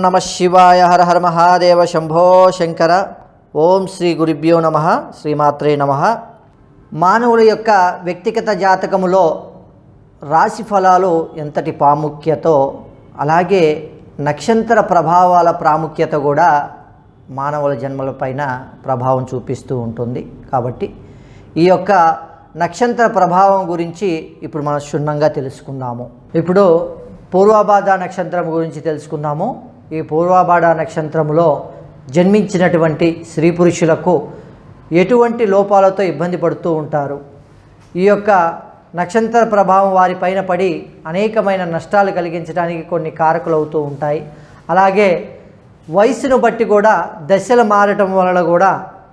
నమ శివాయ హర హర మహాదేవ శంభో శంకర ఓం శ్రీ గురుభ్యో నమ శ్రీమాత్రే నమ మానవుల యొక్క వ్యక్తిగత జాతకములో రాశి ఫలాలు ఎంతటి ప్రాముఖ్యతో అలాగే నక్షత్ర ప్రభావాల ప్రాముఖ్యత కూడా మానవుల జన్మలపైన ప్రభావం చూపిస్తూ ఉంటుంది కాబట్టి ఈ యొక్క నక్షత్ర ప్రభావం గురించి ఇప్పుడు మనం క్షుణ్ణంగా తెలుసుకుందాము ఇప్పుడు పూర్వభాద నక్షత్రం గురించి తెలుసుకుందాము ఈ పూర్వభాద నక్షత్రంలో జన్మించినటువంటి స్త్రీ పురుషులకు ఎటువంటి లోపాలతో ఇబ్బంది పడుతూ ఉంటారు ఈ యొక్క నక్షత్ర ప్రభావం వారిపైన పడి అనేకమైన నష్టాలు కలిగించడానికి కొన్ని కారకులు అవుతూ ఉంటాయి అలాగే వయసును బట్టి కూడా దశలు మారటం వలన కూడా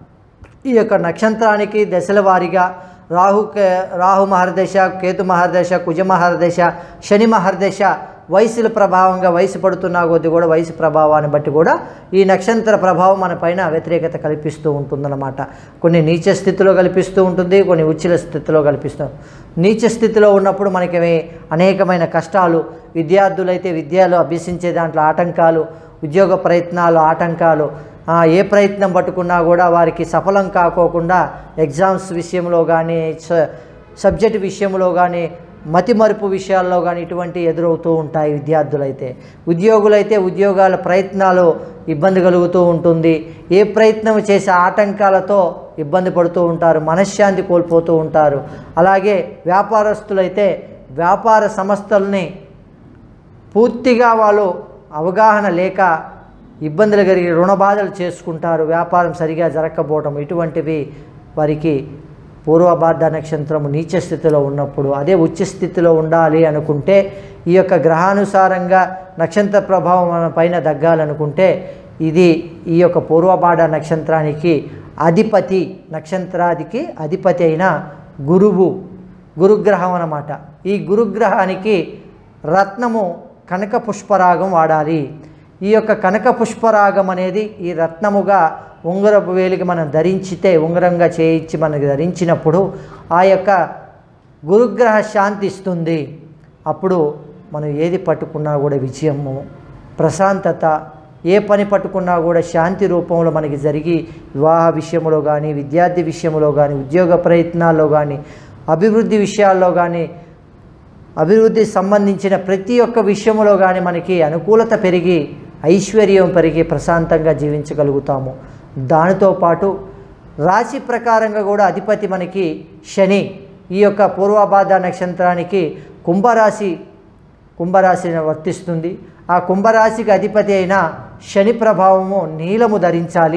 ఈ యొక్క నక్షత్రానికి దశల వారీగా రాహు కే- రాహు మహర్దశ కేతు మహర్దశ కుజ మహర్దశ శని మహర్దశ వయసుల ప్రభావంగా వయసు పడుతున్న కొద్దీ కూడా వయసు ప్రభావాన్ని బట్టి కూడా ఈ నక్షత్ర ప్రభావం మన పైన వ్యతిరేకత కల్పిస్తూ ఉంటుందన్నమాట కొన్ని నీచ స్థితిలో కల్పిస్తూ ఉంటుంది కొన్ని ఉచ్చిల స్థితిలో కల్పిస్తూ నీచ స్థితిలో ఉన్నప్పుడు మనకి అనేకమైన కష్టాలు విద్యార్థులైతే విద్యలో అభ్యసించే దాంట్లో ఆటంకాలు ఉద్యోగ ప్రయత్నాలు ఆటంకాలు ఆ, ఏ ప్రయత్నం పట్టుకున్నా కూడా వారికి సఫలం కాకోకుండా ఎగ్జామ్స్ విషయంలో కానీ స- సబ్జెక్ట్ విషయంలో కానీ మతిమరుపు విషయాల్లో కానీ ఇటువంటి ఎదురవుతూ ఉంటాయి విద్యార్థులైతే ఉద్యోగులైతే ఉద్యోగాల ప్రయత్నాలు ఇబ్బంది కలుగుతూ ఉంటుంది ఏ ప్రయత్నం చేసే ఆటంకాలతో ఇబ్బంది పడుతూ ఉంటారు మనశ్శాంతి కోల్పోతూ ఉంటారు అలాగే వ్యాపారస్తులైతే వ్యాపార సంస్థల్ని పూర్తిగా వాళ్ళు అవగాహన లేక ఇబ్బందులు కలిగి రుణ బాధలు చేసుకుంటారు వ్యాపారం సరిగా జరగకపోవటం ఇటువంటివి వారికి పూర్వబాధ నక్షత్రము నీచ స్థితిలో ఉన్నప్పుడు అదే ఉచ్చ స్థితిలో ఉండాలి అనుకుంటే ఈ యొక్క గ్రహానుసారంగా నక్షత్ర ప్రభావం మన పైన తగ్గాలనుకుంటే ఇది ఈ యొక్క పూర్వబాధ నక్షత్రానికి అధిపతి నక్షత్రాదికి అధిపతి అయిన గురువు గురుగ్రహం అన్నమాట ఈ గురుగ్రహానికి రత్నము కనక పుష్పరాగం వాడాలి ఈ యొక్క కనక పుష్పరాగం అనేది ఈ రత్నముగా ఉంగరపు వేలికి మనం ధరించితే ఉంగరంగా చేయించి మనకి ధరించినప్పుడు ఆ యొక్క గురుగ్రహ శాంతి ఇస్తుంది అప్పుడు మనం ఏది పట్టుకున్నా కూడా విజయము ప్రశాంతత ఏ పని పట్టుకున్నా కూడా శాంతి రూపంలో మనకి జరిగి వివాహ విషయంలో కానీ విద్యార్థి విషయంలో కానీ ఉద్యోగ ప్రయత్నాల్లో కానీ అభివృద్ధి విషయాల్లో కానీ అభివృద్ధి సంబంధించిన ప్రతి ఒక్క విషయంలో కానీ మనకి అనుకూలత పెరిగి ఐశ్వర్యం పెరిగి ప్రశాంతంగా జీవించగలుగుతాము దానితో పాటు రాశి ప్రకారంగా కూడా అధిపతి మనకి శని ఈ యొక్క పూర్వబాధ నక్షత్రానికి కుంభరాశి కుంభరాశిని వర్తిస్తుంది ఆ కుంభరాశికి అధిపతి అయిన శని ప్రభావము నీలము ధరించాలి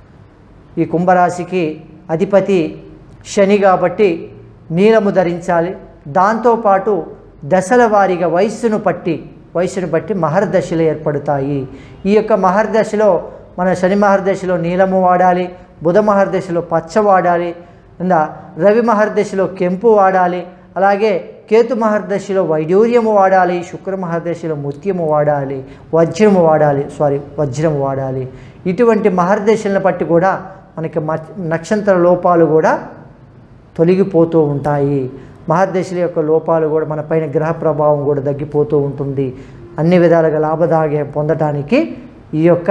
ఈ కుంభరాశికి అధిపతి శని కాబట్టి నీలము ధరించాలి దాంతోపాటు దశల వారీగా వయస్సును పట్టి వయస్సును బట్టి మహర్దశలు ఏర్పడతాయి ఈ యొక్క మహర్దశలో మన శని మహర్దశలో నీలము వాడాలి బుధ మహర్దశలో పచ్చ వాడాలి ఇంకా రవి మహర్దశలో కెంపు వాడాలి అలాగే కేతు మహర్దశలో వైడూర్యము వాడాలి శుక్ర మహర్దశలో ముత్యము వాడాలి వజ్రము వాడాలి సారీ వజ్రము వాడాలి ఇటువంటి మహర్దశలను బట్టి కూడా మనకి మ- నక్షత్ర లోపాలు కూడా తొలగిపోతూ ఉంటాయి మహర్దశల యొక్క లోపాలు కూడా మన పైన గ్రహ ప్రభావం కూడా తగ్గిపోతూ ఉంటుంది అన్ని విధాలుగా లాభదాయకం పొందటానికి ఈ యొక్క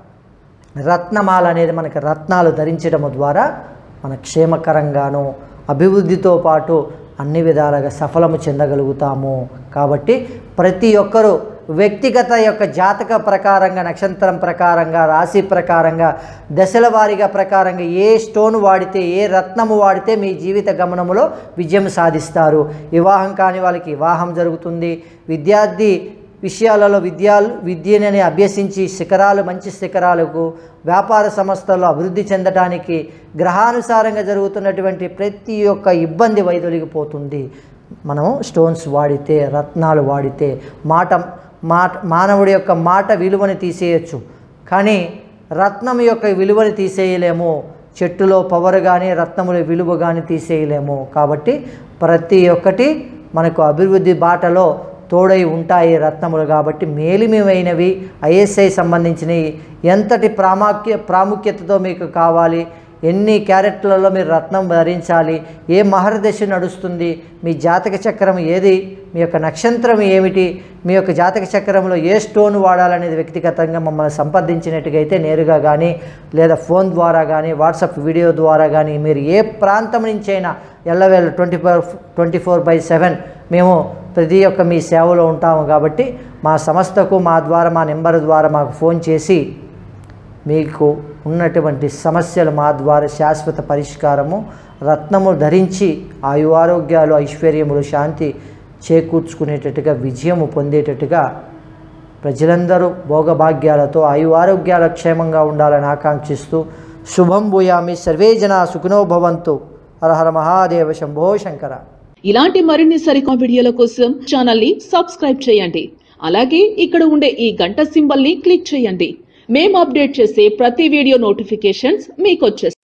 రత్నమాల అనేది మనకి రత్నాలు ధరించడం ద్వారా మన క్షేమకరంగాను అభివృద్ధితో పాటు అన్ని విధాలుగా సఫలము చెందగలుగుతాము కాబట్టి ప్రతి ఒక్కరూ వ్యక్తిగత యొక్క జాతక ప్రకారంగా నక్షత్రం ప్రకారంగా రాశి ప్రకారంగా దశల వారీగా ప్రకారంగా ఏ స్టోన్ వాడితే ఏ రత్నము వాడితే మీ జీవిత గమనములో విజయం సాధిస్తారు వివాహం కాని వాళ్ళకి వివాహం జరుగుతుంది విద్యార్థి విషయాలలో విద్యాలు విద్యనని అభ్యసించి శిఖరాలు మంచి శిఖరాలకు వ్యాపార సంస్థల్లో అభివృద్ధి చెందటానికి గ్రహానుసారంగా జరుగుతున్నటువంటి ప్రతి ఒక్క ఇబ్బంది వైదొలిగిపోతుంది మనం స్టోన్స్ వాడితే రత్నాలు వాడితే మాట మాట మానవుడి యొక్క మాట విలువని తీసేయచ్చు కానీ రత్నం యొక్క విలువని తీసేయలేము చెట్టులో పవర్ కానీ రత్నముల విలువ కానీ తీసేయలేము కాబట్టి ప్రతి ఒక్కటి మనకు అభివృద్ధి బాటలో తోడై ఉంటాయి రత్నములు కాబట్టి మేలిమైనవి ఐఎస్ఐ సంబంధించినవి ఎంతటి ప్రాముఖ్య ప్రాముఖ్యతతో మీకు కావాలి ఎన్ని క్యారెట్లలో మీరు రత్నం ధరించాలి ఏ మహర్దశ నడుస్తుంది మీ జాతక చక్రం ఏది మీ యొక్క నక్షత్రం ఏమిటి మీ యొక్క జాతక చక్రంలో ఏ స్టోన్ వాడాలనేది వ్యక్తిగతంగా మమ్మల్ని సంప్రదించినట్టుగైతే నేరుగా కానీ లేదా ఫోన్ ద్వారా కానీ వాట్సాప్ వీడియో ద్వారా కానీ మీరు ఏ ప్రాంతం నుంచైనా ఎల్లవేళ twenty four twenty four by seven మేము ప్రతి ఒక్క మీ సేవలో ఉంటాము కాబట్టి మా సంస్థకు మా ద్వారా మా నెంబర్ ద్వారా మాకు ఫోన్ చేసి మీకు ఉన్నటువంటి సమస్యలు మా ద్వారా శాశ్వత పరిష్కారము రత్నము ధరించి ఆయు ఆరోగ్యాలు ఐశ్వర్యములు శాంతి చేకూర్చుకునేటట్టుగా విజయము పొందేటట్టుగా ప్రజలందరూ భోగభాగ్యాలతో ఆయు ఆరోగ్యాల క్షేమంగా ఉండాలని ఆకాంక్షిస్తూ శుభం భూయామి సర్వే జనా సుఖినో భవంతు హరహర మహాదేవ శంభో శంకర ఇలాంటి మరిన్ని సరికొత్త వీడియోల కోసం ఛానల్ ని సబ్స్క్రైబ్ చేయండి అలాగే ఇక్కడ ఉండే ఈ గంట సింబల్ ని క్లిక్ చేయండి మేము అప్డేట్ చేసే ప్రతి వీడియో నోటిఫికేషన్స్ మీకు